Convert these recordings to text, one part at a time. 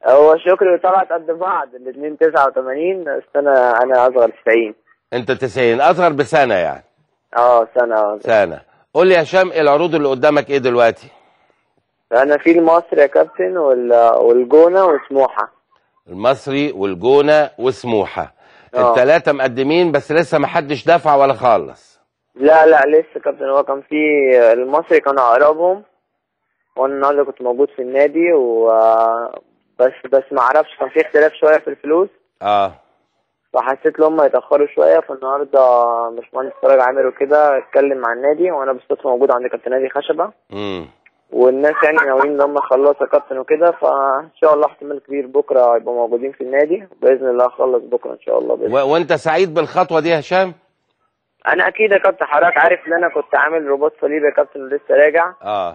هو شكري وطلعت قد بعض الاثنين 89 بس انا انا اصغر 90 انت 90 اصغر بسنه يعني اه سنه اه سنه قول لي يا هشام العروض اللي قدامك ايه دلوقتي انا في المصري يا كابتن وال- والجونه وسموحه المصري والجونه وسموحه آه. الثلاثه مقدمين بس لسه ما حدش دفع ولا خلص لا لا لسه كابتن هو كان في المصري كان اقربهم وانا النهارده كنت موجود في النادي و بس بس ما اعرفش كان في اختلاف شويه في الفلوس اه فحسيت ان هم يتاخروا شويه فالنهارده باشمهندس فرج عامر وكده اتكلم مع النادي وانا بالصدفه موجود عند كابتن نادي خشبه امم والناس يعني ناويين ان هم يخلصوا كابتن وكده فان شاء الله احتمال كبير بكره يبقوا موجودين في النادي باذن الله اخلص بكره ان شاء الله بإذن و... وانت سعيد بالخطوه دي يا هشام انا اكيد يا كابتن حضرتك عارف ان انا كنت عامل رباط صليبي يا كابتن ولسه راجع اه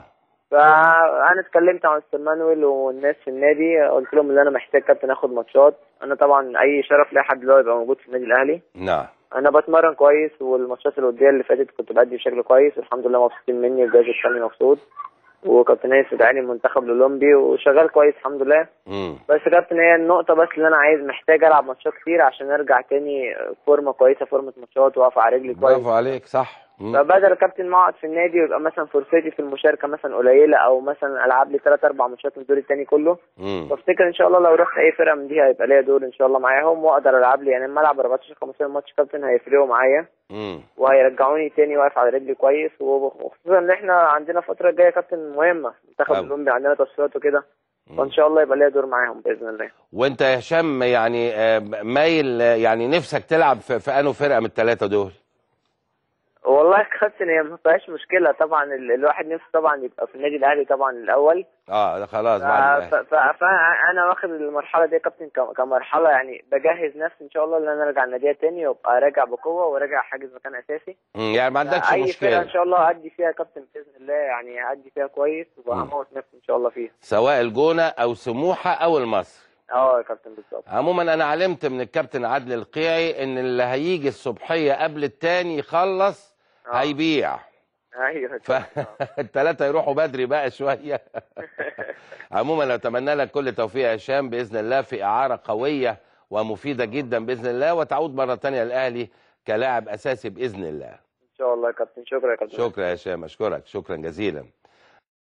فانا اتكلمت مع استاذ مانويل والناس في النادي قلت لهم ان انا محتاج كابتن اخد ماتشات انا طبعا اي شرف لاي حد اللي هو يبقى موجود في النادي الاهلي نعم انا بتمرن كويس والماتشات الوديه اللي فاتت كنت بأدي بشكل كويس والحمد لله مبسوطين مني والجهاز الفني مبسوط وكابتن نايف دعاني المنتخب الاولمبي وشغال كويس الحمد لله امم بس يا كابتن هي النقطه بس اللي انا عايز محتاج العب ماتشات كتير عشان ارجع تاني فورمه كويسه فورمه ماتشات واقف على رجلي كويس برافو عليك صح مم. فبدل كابتن ما اقعد في النادي ويبقى مثلا فرصتي في المشاركه مثلا قليله او مثلا العب لي ثلاث اربع ماتشات من الدور الثاني كله مم. بفتكر ان شاء الله لو رحت اي فرقه من دي هيبقى ليا دور ان شاء الله معاهم واقدر العب لي يعني لما العب 14 15 ماتش كابتن هيفرقوا معايا مم. وهيرجعوني تاني واقف على رجلي كويس وخصوصا ان احنا عندنا الفتره الجايه كابتن مهمه المنتخب أوي. الاولمبي عندنا تصفيات وكده فان شاء الله يبقى ليا دور معاهم باذن الله وانت يا هشام يعني آه، مايل آه، يعني نفسك تلعب في, في انه فرقه من الثلاثه دول والله يا كابتن هي ما فيهاش مشكله طبعا ال- الواحد نفسه طبعا يبقى في النادي الاهلي طبعا الاول اه ده خلاص ف- بعد ف- ف- فانا واخد المرحله دي يا كابتن ك- كمرحله يعني بجهز نفسي ان شاء الله ان انا ارجع الناديه تاني وابقى راجع بقوه وراجع حاجز مكان اساسي مم، يعني ما عندكش اي فرقه مشكله ان شاء الله ادي فيها يا كابتن باذن الله يعني ادي فيها كويس وهموت نفسي ان شاء الله فيها سواء الجونه او سموحه او المصري اه يا كابتن بالظبط عموما انا علمت من الكابتن عادل القيعي ان اللي هيجي الصبحيه قبل التاني يخلص آه. هيبيع ايوه يا كابتن. آه. فالثلاثه يروحوا بدري بقى شويه عموما اتمنى لك كل توفيق يا هشام باذن الله في اعاره قويه ومفيده جدا باذن الله وتعود مره ثانيه الاهلي كلاعب اساسي باذن الله ان شاء الله يا كابتن شكرا يا كابتن شكرا يا هشام اشكرك شكرا جزيلا